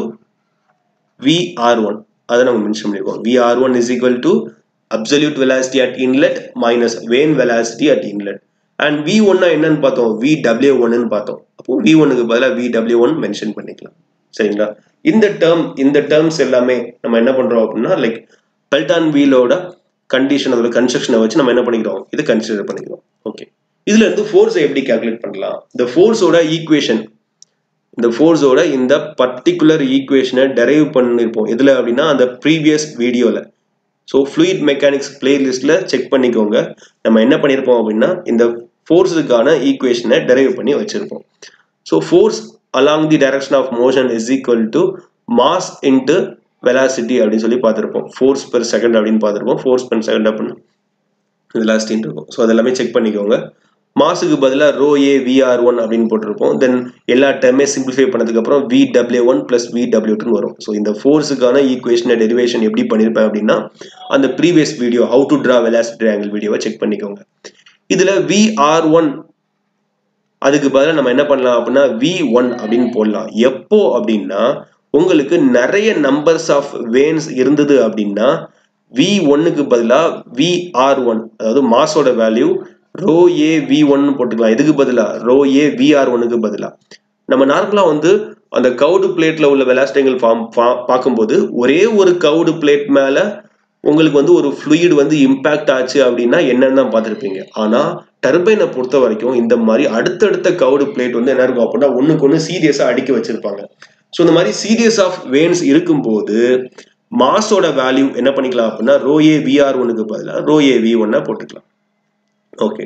V R one அதை நம்ம மென்ஷன் பண்ணியிருக்கோம் V R one is equal to absolute velocity at inlet minus van velocity at inlet and V ஒன்னா என்னன்னு பார்த்தோம் V W ஒன்னு பார்த்தோம் அப்போ we ஒன்னுக்கு பதிலாக வி டபிள்யூ ஒன் மென்ஷன் பண்ணிக்கலாம் சரிங்களா இந்த டேர்ம் இந்த டேர்ம்ஸ் எல்லாமே நம்ம என்ன பண்றோம் அப்படின்னா லைக் பெல்டான் வீலோட கண்டிஷன் அதோட கன்ஸ்ட்ரக்ஷனை வச்சு நம்ம என்ன பண்ணிக்கிறோம் இது கன்சிடர் பண்ணிக்கிறோம் ஓகே இதுல இருந்து ஃபோர்ஸை எப்படி கால்குலேட் பண்ணலாம் இந்த ஃபோர்ஸோட ஈக்குவேஷன் இந்த ஃபோர்ஸோட இந்த பர்டிகுலர் ஈக்குவேஷனை டெரைவ் பண்ணியிருப்போம் எதுல அப்படின்னா அந்த ப்ரீவியஸ் வீடியோவில் ஸோ ஃப்ளூயிட் மெக்கானிக்ஸ் பிளேலிஸ்ட்ல செக் பண்ணிக்கோங்க நம்ம என்ன பண்ணியிருப்போம் அப்படின்னா இந்த ஃபோர்ஸுக்கான ஈக்குவேஷனை டெரைவ் பண்ணி வச்சிருப்போம் so force along the direction of motion is equal to mass into velocity அப்படின்னு சொல்லி பார்த்துருப்போம் ஃபோர்ஸ் பெர் செகண்ட் அப்படின்னு பார்த்துருப்போம் ஃபோர்ஸ் பெர் செகண்ட் அப்படின்னு வெலாசிட்டின்னு இருக்கும் ஸோ அதெல்லாமே செக் பண்ணிக்கோங்க மாஸுக்கு பதிலாக ரோ ஏ விஆர் ஒன் அப்படின்னு போட்டிருப்போம் தென் எல்லா டைமே சிம்பிளிஃபை பண்ணதுக்கப்புறம் V W one plus V W டூன்னு வரும் ஸோ இந்த ஃபோர்ஸுக்கான ஈக்குவேஷனை டெரிவேஷன் எப்படி பண்ணியிருப்பேன் அப்படின்னா அந்த previous video how to draw velocity angle வீடியோவை செக் பண்ணிக்கோங்க இதில் விஆர் ஒன் அதுக்கு பதிலாக நம்ம என்ன பண்ணலாம் அப்படின்னா வி ஒன் அப்படின்னு போடலாம் எப்போ அப்படின்னா உங்களுக்கு நிறைய நம்பர்ஸ் ஆஃப் வேன்ஸ் இருந்தது அப்படின்னா வி ஒன்னுக்கு பதிலாக வி ஆர் ஒன் அதாவது மாஸோட value rho A V one போட்டுக்கலாம் எதுக்கு பதிலாக ரோ ஏ வி ஆர் ஒன்னுக்கு பதிலாக நம்ம நார்மலாக வந்து அந்த கவுடு பிளேட்ல உள்ள வெலாஸ்டிங்கள் ஃபார்ம் பார்க்கும்போது ஒரே ஒரு கவுடு பிளேட் மேலே உங்களுக்கு வந்து ஒரு ஃப்ளூயிட் வந்து இம்பாக்ட் ஆச்சு அப்படின்னா என்னன்னு தான் பார்த்துருப்பீங்க ஆனால் டர்பைனை பொறுத்த வரைக்கும் இந்த மாதிரி அடுத்தடுத்த கவுடு பிளேட் வந்து என்ன இருக்கும் அப்படின்னா ஒன்றுக்கு ஒன்று சீரியஸாக அடுக்கி வச்சிருப்பாங்க ஸோ இந்த மாதிரி சீரியஸ் ஆஃப் வேன்ஸ் இருக்கும்போது மாஸோட வேல்யூ என்ன பண்ணிக்கலாம் அப்படின்னா ரோ ஏ விஆர் ஒனுக்கு பதிலாக ரோ ஏ வி ஒன்னா போட்டுக்கலாம் ஓகே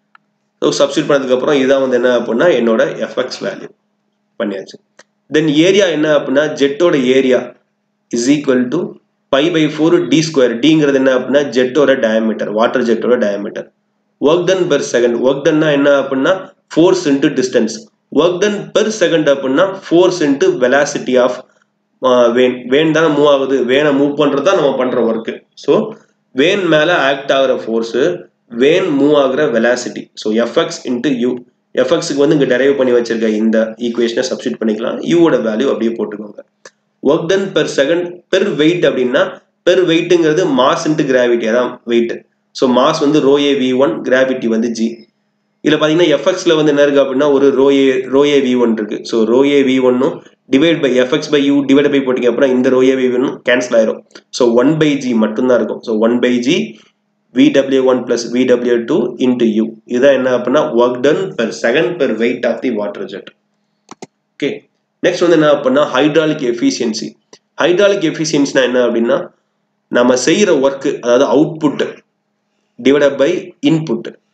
ஸோ சப்ஸ்டியூட் பண்ணதுக்கப்புறம் இதுதான் வந்து என்ன அப்படின்னா என்னோட எஃப்எக்ஸ் வேல்யூ பண்ணியாச்சு தென் ஏரியா என்ன அப்படின்னா ஜெட்டோட area is equal to pi by four D square டிங்கிறது என்ன அப்படின்னா ஜெட்டோட டயமீட்டர் வாட்டர் ஜெட்டோட diameter work done per second work டன்னா என்ன அப்படின்னா force into distance work done per second அப்படின்னா force into velocity of vane vane தானே மூவ் ஆகுது வேனை மூவ் பண்ணுறது தான் நம்ம பண்ணுற ஒர்க்கு ஸோ வேன் மேலே ஆக்ட் ஆகிற ஃபோர்ஸு வேன் மூவ் ஆகுற velocity so FX into U எஃப்எக்ஸுக்கு வந்து இங்கே டெரைவ் பண்ணி வச்சிருக்க இந்த ஈக்குவேஷனை சப்ஸ்டியூட் பண்ணிக்கலாம் யூவோட வேல்யூ அப்படியே போட்டுக்கோங்க work done per second per weight அப்படின்னா பெர் வெயிட்டுங்கிறது மாஸ் இன்ட்டு கிராவிட்டி அதான் வெயிட் ஸோ மாஸ் வந்து rho A V one gravity வந்து ஜி இதில் பார்த்தீங்கன்னா எஃப்எக்ஸில் வந்து என்ன இருக்குது அப்படின்னா ஒரு rho A rho A V one இருக்குது ஸோ ரோ ஏ வி ஒன்னும் divide by FX by U divide by போட்டிங்க அப்புறம் இந்த ரோ ஏ வி ஒன்னும் கேன்சல் ஆயிரும் ஸோ ஒன் பை ஜி மட்டும்தான் இருக்கும் so one by G VW one plus VW two into U இதுதான் என்ன அப்படின்னா work done per second per weight of the water jet okay next வந்து என்ன அப்படின்னா ஹைட்ராலிக் எஃபிஷியன்சி ஹைட்ராலிக் எஃபிஷியன்சினா என்ன அப்படின்னா நம்ம செய்கிற ஒர்க்கு அதாவது அவுட்புட் டிவைட் பை இன்புட்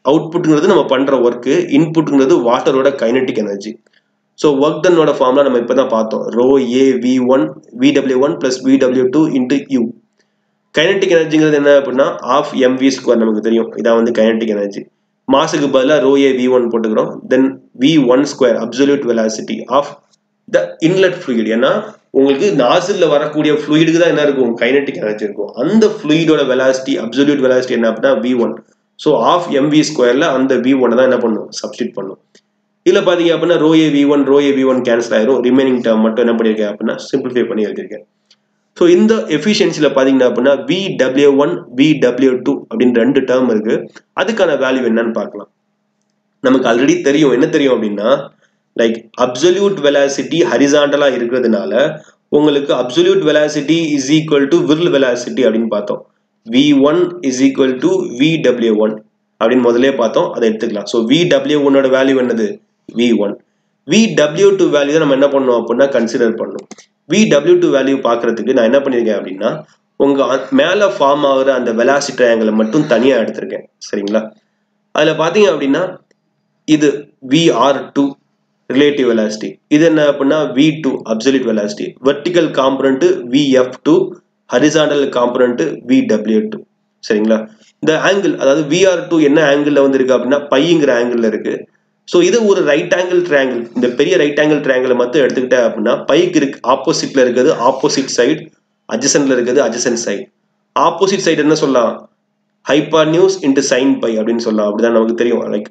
அவுட்புட்டுங்கிறது நம்ம பண்ணுற ஒர்க்கு இன்புட்டுங்கிறது வாட்டரோட கைனட்டிக் எனர்ஜி ஸோ ஒர்க் டன்னோட ஃபார்ம்லாம் நம்ம இப்போ தான் பார்த்தோம் rho A V one VW one plus VW two into U kinetic எனர்ஜிங்கிறது என்ன அப்படின்னா ஆஃப் எம்வி ஸ்கொயர் நமக்கு தெரியும் இதான் வந்து கைனட்டிக் எனர்ஜி மாசுக்கு பதிலாக ரோ ஏ வி ஒன் போட்டுக்கிறோம் then V one square absolute velocity of the inlet fluid ஏன்னா உங்களுக்கு நாசில்ல வரக்கூடிய ஃப்ளூயிடுக்கு தான் என்ன இருக்கும் கைனட்டிக் எனர்ஜி இருக்கும் அந்த ஃப்ளூயிடோட வெலாசிட்டி அப்சல்யூட் வெலாசிட்டி என்ன அப்படின்னா V one so half MV ஸ்கொயர்ல அந்த வி ஒன்னை தான் என்ன பண்ணும் சப்ஸ்டிட் பண்ணும் இதில் பார்த்தீங்க அப்படின்னா rho A V one rho A V one cancel ஆயிரும் ரிமைனிங் டேர்ம் மட்டும் என்ன பண்ணியிருக்கேன் அப்படின்னா சிம்பிளிஃபை பண்ணி எழுதியிருக்கேன் ஸோ இந்த எஃபிஷியன்சியில் பார்த்தீங்கன்னா அப்படின்னா V W one V W two அப்படின்னு ரெண்டு டேர்ம் இருக்கு அதுக்கான வேல்யூ என்னன்னு பார்க்கலாம் நமக்கு ஆல்ரெடி தெரியும் என்ன தெரியும் அப்படின்னா லைக் அப்சல்யூட் வெலாசிட்டி ஹரிசாண்டலா இருக்கிறதுனால உங்களுக்கு absolute velocity is equal to whirl velocity அப்படின்னு பார்த்தோம் V one is equal to V W one அப்படின்னு முதலே பார்த்தோம் அதை எடுத்துக்கலாம் ஸோ வி டபிள்யூ ஒன்னோட வேல்யூ என்னது V one V W two value தான் நம்ம என்ன பண்ணோம் அப்படின்னா கன்சிடர் பண்ணணும் வி டபிள்யூ டூ வேல்யூ பார்க்கறதுக்கு நான் என்ன பண்ணியிருக்கேன் அப்படின்னா உங்க மேலே ஃபார்ம் ஆகுற அந்த வெலாசிட்டி ட்ரையாங்கிளை மட்டும் தனியாக எடுத்திருக்கேன் சரிங்களா அதில் பார்த்தீங்க அப்படின்னா இது V R two relative velocity இது என்ன அப்படின்னா V two absolute velocity vertical component V F two horizontal component V W two சரிங்களா இந்த ஆங்கிள் அதாவது விஆர் டூ என்ன ஆங்கிள் வந்து இருக்கு அப்படின்னா பைங்கிற ஆங்கிள் இருக்கு ஸோ இது ஒரு ரைட் ஆங்கிள் ட்ரையாங்கிள் இந்த பெரிய ரைட் ஆங்கிள் ட்ரையாங்கிளை மட்டும் எடுத்துக்கிட்டேன் அப்படின்னா பைக்கு இருக்கு ஆப்போசிட்ல இருக்கிறது ஆப்போசிட் சைடு அட்ஜசன்ட்ல இருக்கிறது அட்ஜசன்ட் சைடு ஆப்போசிட் சைடு என்ன சொல்லலாம் hypotenuse into sine phi அப்படின்னு சொல்லலாம் அப்படிதான் நமக்கு தெரியும் லைக்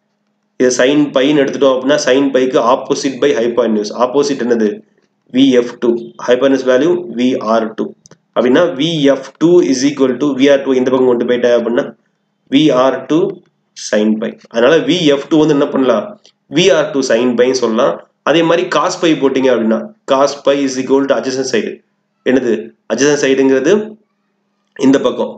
இது சைன் பைன்னு எடுத்துட்டோம் அப்படின்னா சைன் பைக்கு opposite by hypotenuse opposite என்னது V F two hypotenuse value V R two அப்படின்னா V F two is equal to V R two இந்த பக்கம் கொண்டு போயிட்டேன் அப்படின்னா we R two sine phi அதனால வி எஃப் டூ வந்து என்ன பண்ணலாம் வி ஆர் டூ சைன் பைன்னு சொல்லலாம் அதே மாதிரி காஸ் பை போட்டிங்க அப்படின்னா cos phi is equal to adjacent side என்னது அட்ஜசன் சைடுங்கிறது இந்த பக்கம்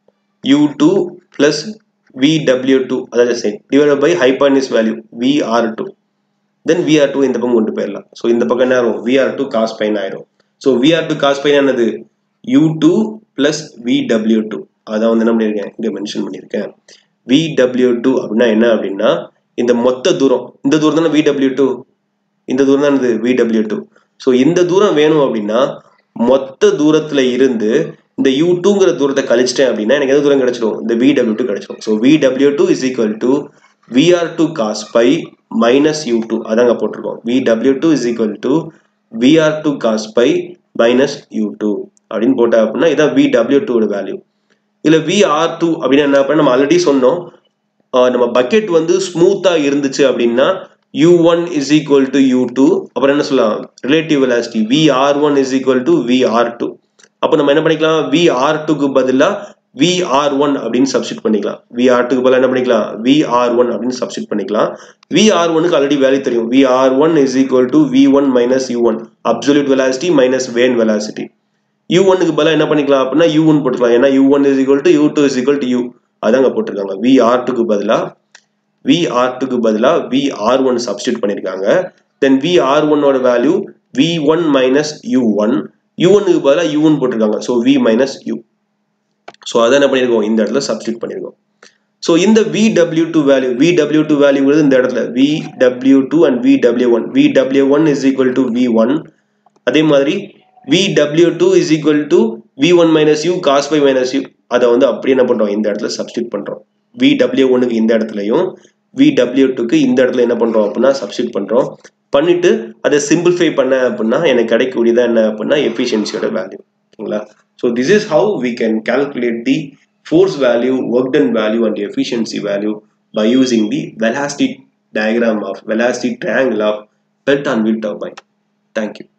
U two plus V W two அதாவது side divide by hypotenuse value V R two then V R two இந்த பக்கம் கொண்டு போயிடலாம் ஸோ இந்த பக்கம் என்ன ஆகும் V R two cos phi ஆயிரும் so V R two cos phi என்னது U two plus V W two அதான் வந்து என்ன பண்ணியிருக்கேன் இங்கே மென்ஷன் பண்ணியிருக்கேன் வி டபிள்யூ டூ அப்படின்னா என்ன அப்படின்னா இந்த மொத்த தூரம் இந்த தூரம் தானே வி டபிள்யூ டூ இந்த தூரம் தான் இது வி டபிள்யூ டூ ஸோ இந்த தூரம் வேணும் அப்படின்னா மொத்த தூரத்துல இருந்து இந்த யூ டூங்கிற தூரத்தை கழிச்சிட்டேன் அப்படின்னா எனக்கு எந்த தூரம் கிடைச்சிடும் இந்த வி டபிள்யூ டூ கிடைச்சிடும் so V W two is equal to V R two cos phi minus U two அதாங்க போட்டிருக்கோம் V W two is equal to V R two cos phi minus U two அப்படின்னு போட்டா அப்படின்னா இதான் வி டபிள்யூ டூட value இதில் V R two அப்படின்னா என்ன பண்ண நம்ம ஆல்ரெடி சொன்னோம் நம்ம பக்கெட் வந்து ஸ்மூத்தா இருந்துச்சு அப்படின்னா U one is equal to U two அப்புறம் என்ன சொல்லலாம் relative velocity V R one is equal to V R two அப்போ நம்ம என்ன பண்ணிக்கலாம் வி ஆர் டூக்கு பதிலாக வி ஆர் ஒன் அப்படின்னு சப்ஸ்டிட் பண்ணிக்கலாம் வி ஆர் டூக்கு பதிலாக என்ன பண்ணிக்கலாம் வி ஆர் ஒன் அப்படின்னு சப்ஸ்டிட் பண்ணிக்கலாம் வி ஆர் ஒனுக்கு ஆல்ரெடி வேல்யூ தெரியும் V R one is equal to V one minus U one absolute velocity minus van velocity U ஒன்னுக்கு பதிலாக என்ன பண்ணிக்கலாம் அப்படின்னா யூ ஒன் போட்டுக்கலாம் ஏன்னா U one is equal to U two is equal to U அதாங்க போட்டிருக்காங்க வி ஆர் டூக்கு பதிலாக வி ஆர் டூக்கு பதிலாக வி ஆர் ஒன் சப்ஸ்டியூட் பண்ணியிருக்காங்க தென் வி ஆர் ஒன்னோட value V one minus U one U ஒன்னுக்கு பதிலாக யூ ஒன் போட்டிருக்காங்க so V minus U so அதை என்ன பண்ணியிருக்கோம் இந்த இடத்துல சப்ஸ்டியூட் பண்ணியிருக்கோம் ஸோ இந்த V W two value V W two வேல்யூங்கிறது இந்த இடத்துல V W two and V W one V W one is equal to V one அதே மாதிரி V W two is equal to V one minus you cos phi minus U அதை வந்து அப்படி என்ன பண்ணுறோம் இந்த இடத்துல சப்ஸ்டியூட் பண்ணுறோம் வி டபிள்யூ ஒன்னுக்கு இந்த இடத்துலையும் வி டபிள்யூ டூக்கு இந்த இடத்துல என்ன பண்ணுறோம் அப்படின்னா சப்ஸ்டியூட் பண்ணுறோம் பண்ணிட்டு அதை சிம்பிளிஃபை பண்ண அப்படின்னா எனக்கு கிடைக்கக்கூடியதான் என்ன அப்படின்னா எஃபிஷியன்சியோட வேல்யூ ஓகேங்களா so this is how we can calculate the force value, work done value and efficiency value by using the velocity diagram of velocity triangle of Pelton wheel turbine. Thank you.